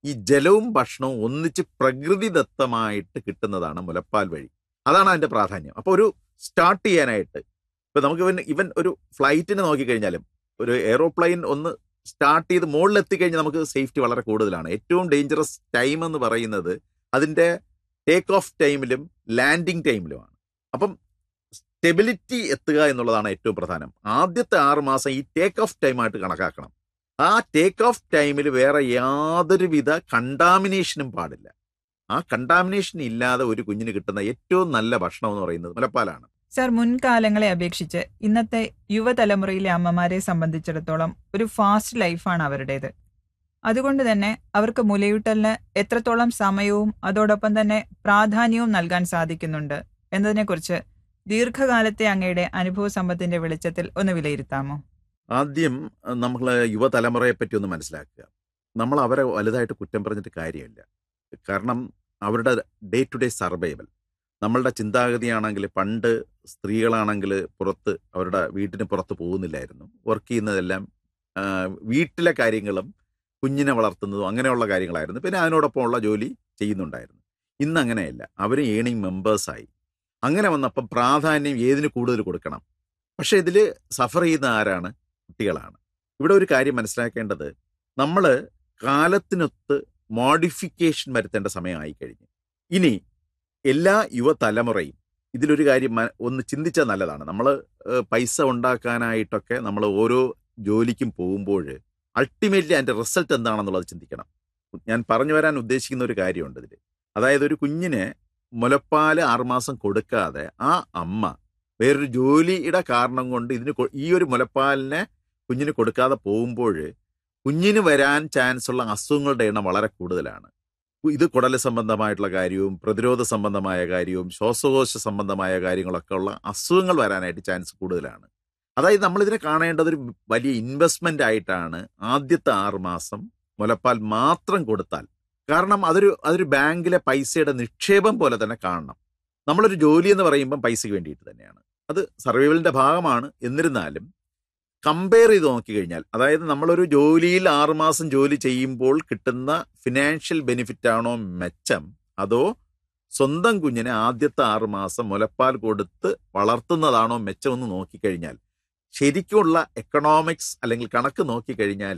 ഈ ജലവും ഭക്ഷണവും ഒന്നിച്ച് പ്രകൃതിദത്തമായിട്ട് കിട്ടുന്നതാണ് മുലപ്പാൽ വഴി അതാണ് അതിന്റെ പ്രാധാന്യം അപ്പോൾ ഒരു സ്റ്റാർട്ട് ചെയ്യാനായിട്ട് ഇപ്പൊ നമുക്ക് ഇവൻ ഇവൻ ഒരു ഫ്ലൈറ്റിനെ നോക്കിക്കഴിഞ്ഞാലും ഒരു എയ്റോപ്ലെയിൻ ഒന്ന് സ്റ്റാർട്ട് ചെയ്ത് മുകളിൽ എത്തിക്കഴിഞ്ഞാൽ നമുക്ക് സേഫ്റ്റി വളരെ കൂടുതലാണ് ഏറ്റവും ഡേഞ്ചറസ് ടൈം എന്ന് പറയുന്നത് അതിന്റെ ടേക്ക് ഓഫ് ടൈമിലും ലാൻഡിങ് ടൈമിലുമാണ് അപ്പം സ്റ്റെബിലിറ്റി എത്തുക എന്നുള്ളതാണ് ഏറ്റവും പ്രധാനം ആദ്യത്തെ ആറ് മാസം ഈ ടേക്ക് ഓഫ് ടൈമായിട്ട് കണക്കാക്കണം ആ ടേക്ക് ഓഫ് ടൈമിൽ വേറെ യാതൊരുവിധ കണ്ടാമിനേഷനും പാടില്ല ആ കണ്ടാമിനേഷൻ ഇല്ലാതെ ഒരു കുഞ്ഞിന് കിട്ടുന്ന ഏറ്റവും നല്ല ഭക്ഷണം എന്ന് പറയുന്നത് മുലപ്പാലാണ് സർ മുൻകാലങ്ങളെ അപേക്ഷിച്ച് ഇന്നത്തെ യുവതലമുറയിലെ അമ്മമാരെ സംബന്ധിച്ചിടത്തോളം ഒരു ഫാസ്റ്റ് ലൈഫാണ് അവരുടേത് അതുകൊണ്ട് തന്നെ അവർക്ക് മുലയൂട്ടലിന് എത്രത്തോളം സമയവും അതോടൊപ്പം തന്നെ പ്രാധാന്യവും നൽകാൻ സാധിക്കുന്നുണ്ട് എന്നതിനെക്കുറിച്ച് ദീർഘകാലത്തെ അങ്ങയുടെ അനുഭവ സമ്പത്തിന്റെ വെളിച്ചത്തിൽ ഒന്ന് വിലയിരുത്താമോ ആദ്യം നമ്മൾ യുവതലമുറയെ പറ്റി ഒന്ന് മനസ്സിലാക്കുക നമ്മൾ അവരെ വലുതായിട്ട് കുറ്റം പറഞ്ഞിട്ട് കാര്യമില്ല കാരണം അവരുടെ ഡേ ടു ഡേ സർവൈവൽ നമ്മളുടെ ചിന്താഗതിയാണെങ്കിൽ പണ്ട് സ്ത്രീകളാണെങ്കിൽ പുറത്ത് അവരുടെ വീട്ടിന് പുറത്ത് പോകുന്നില്ലായിരുന്നു വർക്ക് ചെയ്യുന്നതെല്ലാം ആ, വീട്ടിലെ കാര്യങ്ങളും കുഞ്ഞിനെ വളർത്തുന്നതും അങ്ങനെയുള്ള കാര്യങ്ങളായിരുന്നു പിന്നെ അതിനോടൊപ്പമുള്ള ജോലി ചെയ്യുന്നുണ്ടായിരുന്നു ഇന്ന് അങ്ങനെയല്ല അവർ ഏണിംഗ് മെമ്പേഴ്സായി അങ്ങനെ വന്നപ്പം പ്രാധാന്യം ഏതിന് കൂടുതൽ കൊടുക്കണം പക്ഷെ ഇതിൽ സഫർ ചെയ്യുന്ന ആരാണ് കുട്ടികളാണ് ഇവിടെ ഒരു കാര്യം മനസ്സിലാക്കേണ്ടത് നമ്മൾ കാലത്തിനൊത്ത് മോഡിഫിക്കേഷൻ വരുത്തേണ്ട സമയമായി കഴിഞ്ഞു ഇനി എല്ലാ യുവതലമുറയും ഇതിലൊരു കാര്യം മ- ഒന്ന് ചിന്തിച്ചാൽ നല്ലതാണ് നമ്മൾ പൈസ ഉണ്ടാക്കാനായിട്ടൊക്കെ നമ്മൾ ഓരോ ജോലിക്കും പോകുമ്പോൾ അൾട്ടിമേറ്റ്ലി അതിൻ്റെ റിസൾട്ട് എന്താണെന്നുള്ളത് ചിന്തിക്കണം ഞാൻ പറഞ്ഞു വരാൻ ഉദ്ദേശിക്കുന്ന ഒരു കാര്യമുണ്ട് ഇതിൽ അതായത് ഒരു കുഞ്ഞിന് മുലപ്പാല് ആറുമാസം കൊടുക്കാതെ ആ അമ്മ വേറൊരു ജോലിയുടെ കാരണം കൊണ്ട് ഇതിന് കൊ- ഈ ഒരു മുലപ്പാലിനെ കുഞ്ഞിന് കൊടുക്കാതെ പോകുമ്പോൾ കുഞ്ഞിന് വരാൻ ചാൻസ് ഉള്ള അസുഖങ്ങളുടെ എണ്ണം വളരെ കൂടുതലാണ് ഇത് കുടല് സംബന്ധമായിട്ടുള്ള കാര്യവും പ്രതിരോധ സംബന്ധമായ കാര്യവും ശ്വാസകോശ സംബന്ധമായ കാര്യങ്ങളൊക്കെ ഉള്ള അസുഖങ്ങൾ വരാനായിട്ട് ചാൻസ് കൂടുതലാണ് അതായത് നമ്മൾ ഇതിനെ കാണേണ്ടത് ഒരു വലിയ ഇൻവെസ്റ്റ്മെന്റ് ആയിട്ടാണ് ആദ്യത്തെ ആറ് മാസം മുലപ്പാൽ മാത്രം കൊടുത്താൽ കാരണം അതൊരു അതൊരു ബാങ്കിലെ പൈസയുടെ നിക്ഷേപം പോലെ തന്നെ കാണണം നമ്മളൊരു ജോലി എന്ന് പറയുമ്പം പൈസയ്ക്ക് വേണ്ടിയിട്ട് തന്നെയാണ് അത് സർവൈവലിന്റെ ഭാഗമാണ് എന്നിരുന്നാലും കമ്പയർ ചെയ്ത് നോക്കിക്കഴിഞ്ഞാൽ അതായത് നമ്മളൊരു ജോലിയിൽ ആറുമാസം ജോലി ചെയ്യുമ്പോൾ കിട്ടുന്ന ഫിനാൻഷ്യൽ ബെനിഫിറ്റ് ആണോ മെച്ചം അതോ സ്വന്തം കുഞ്ഞിനെ ആദ്യത്തെ ആറുമാസം മുലപ്പാൽ കൊടുത്ത് വളർത്തുന്നതാണോ മെച്ചമെന്ന് നോക്കിക്കഴിഞ്ഞാൽ ശരിക്കുമുള്ള എക്കണോമിക്സ് അല്ലെങ്കിൽ കണക്ക് നോക്കിക്കഴിഞ്ഞാൽ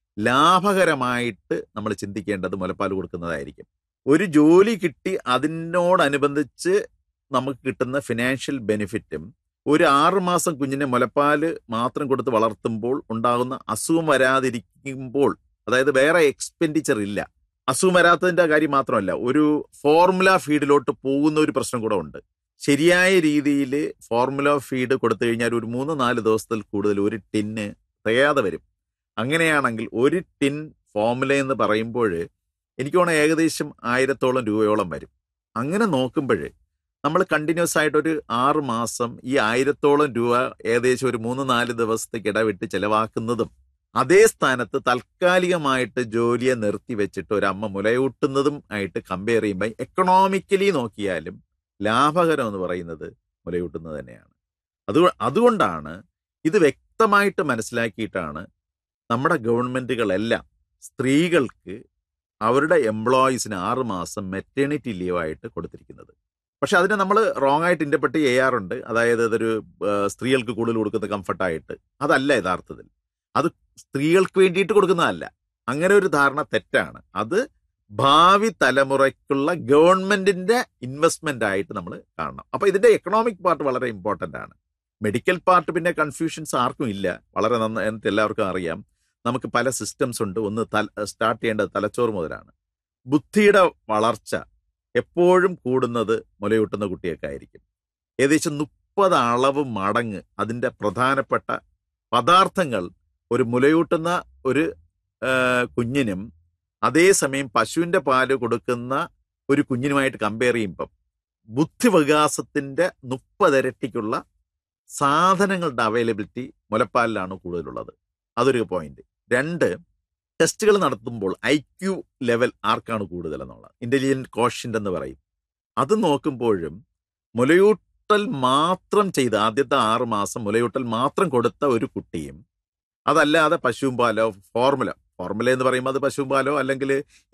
ലാഭകരമായിട്ട് നമ്മൾ ചിന്തിക്കേണ്ടത് മുലപ്പാൽ കൊടുക്കുന്നതായിരിക്കും ഒരു ജോലി കിട്ടി അതിനോടനുബന്ധിച്ച് നമുക്ക് കിട്ടുന്ന ഫിനാൻഷ്യൽ ബെനിഫിറ്റും ഒരു ആറ് മാസം കുഞ്ഞിനെ മുലപ്പാല് മാത്രം കൊടുത്ത് വളർത്തുമ്പോൾ ഉണ്ടാകുന്ന അസുഖം വരാതിരിക്കുമ്പോൾ അതായത് വേറെ എക്സ്പെൻഡിച്ചർ ഇല്ല അസുഖം വരാത്തതിന്റെ കാര്യം മാത്രമല്ല ഒരു ഫോർമുല ഫീഡിലോട്ട് പോകുന്ന ഒരു പ്രശ്നം കൂടെ ഉണ്ട് ശരിയായ രീതിയിൽ ഫോർമുല ഫീഡ് കൊടുത്തു കഴിഞ്ഞാൽ ഒരു മൂന്ന് നാല് ദിവസത്തിൽ കൂടുതൽ ഒരു ടിന്ന് തികയാതെ വരും അങ്ങനെയാണെങ്കിൽ ഒരു ടിൻ ഫോർമുല എന്ന് പറയുമ്പോൾ എനിക്ക് തോന്നുന്നു ഏകദേശം ആയിരത്തോളം രൂപയോളം വരും അങ്ങനെ നോക്കുമ്പോൾ നമ്മൾ കണ്ടിന്യൂസ് ആയിട്ട് ഒരു ആറ് മാസം ഈ ആയിരത്തോളം രൂപ ഏകദേശം ഒരു മൂന്ന് നാല് ദിവസത്തേക്ക് ഇടവിട്ട് ചെലവാക്കുന്നതും അതേ സ്ഥാനത്ത് താൽക്കാലികമായിട്ട് ജോലിയെ നിർത്തി വെച്ചിട്ട് ഒരു അമ്മ മുലയൂട്ടുന്നതും ആയിട്ട് കമ്പയർ ചെയ്യുമ്പോൾ എക്കണോമിക്കലി നോക്കിയാലും ലാഭകരം എന്ന് പറയുന്നത് മുലയൂട്ടുന്നത് തന്നെയാണ് അത് അതുകൊണ്ടാണ് ഇത് വ്യക്തമായിട്ട് മനസ്സിലാക്കിയിട്ടാണ് നമ്മുടെ ഗവൺമെന്റുകളെല്ലാം സ്ത്രീകൾക്ക് അവരുടെ എംപ്ലോയീസിന് ആറ് മാസം മെറ്റേണിറ്റി ലീവായിട്ട് കൊടുത്തിരിക്കുന്നത് പക്ഷെ അതിനെ നമ്മൾ റോങ് ആയിട്ട് ഇന്റർപ്രറ്റ് ചെയ്യാറുണ്ട് അതായത് അതൊരു ആ, സ്ത്രീകൾക്ക് കൂടുതൽ കൊടുക്കുന്ന കംഫർട്ടായിട്ട് അതല്ല യഥാർത്ഥത്തിൽ അത് സ്ത്രീകൾക്ക് വേണ്ടിയിട്ട് കൊടുക്കുന്നതല്ല അങ്ങനെ ഒരു ധാരണ തെറ്റാണ് അത് ഭാവി തലമുറയ്ക്കുള്ള ഗവൺമെന്റിന്റെ ഇൻവെസ്റ്റ്മെന്റ് ആയിട്ട് നമ്മൾ കാണണം അപ്പൊ ഇതിന്റെ എക്കണോമിക് പാർട്ട് വളരെ ഇമ്പോർട്ടന്റ് ആണ് മെഡിക്കൽ പാർട്ട് പിന്നെ കൺഫ്യൂഷൻസ് ആർക്കും ഇല്ല വളരെ നന്നായിട്ട് എല്ലാവർക്കും അറിയാം നമുക്ക് പല സിസ്റ്റംസ് ഉണ്ട് ഒന്ന് സ്റ്റാർട്ട് ചെയ്യേണ്ടത് തലച്ചോറ് മുതലാണ് ബുദ്ധിയുടെ വളർച്ച എപ്പോഴും കൂടുന്നത് മുലയൂട്ടുന്ന കുട്ടിയൊക്കെ ആയിരിക്കും ഏകദേശം മുപ്പത് അളവ് മടങ്ങ് അതിൻ്റെ പ്രധാനപ്പെട്ട പദാർത്ഥങ്ങൾ ഒരു മുലയൂട്ടുന്ന ഒരു ആ, കുഞ്ഞിനും അതേസമയം പശുവിൻ്റെ പാല് കൊടുക്കുന്ന ഒരു കുഞ്ഞിനുമായിട്ട് കമ്പയർ ചെയ്യുമ്പം ബുദ്ധിവികാസത്തിൻ്റെ മുപ്പതിരട്ടിക്കുള്ള സാധനങ്ങളുടെ അവൈലബിലിറ്റി മുലപ്പാലിലാണ് കൂടുതലുള്ളത് അതൊരു പോയിന്റ് രണ്ട് ടെസ്റ്റുകൾ നടത്തുമ്പോൾ ഐ ക്യു ലെവൽ ആർക്കാണ് കൂടുതൽ എന്നുള്ളത് ഇന്റലിജന്റ് കോഷ്യന്റ് എന്ന് പറയും അത് നോക്കുമ്പോഴും മുലയൂട്ടൽ മാത്രം ചെയ്ത് ആദ്യത്തെ ആറ് മാസം മുലയൂട്ടൽ മാത്രം കൊടുത്ത ഒരു കുട്ടിയും അതല്ലാതെ പശുവും പാലോ ഫോർമുല ഫോർമുല എന്ന് പറയുമ്പോൾ അത് പശുവും പാലോ അല്ലെങ്കിൽ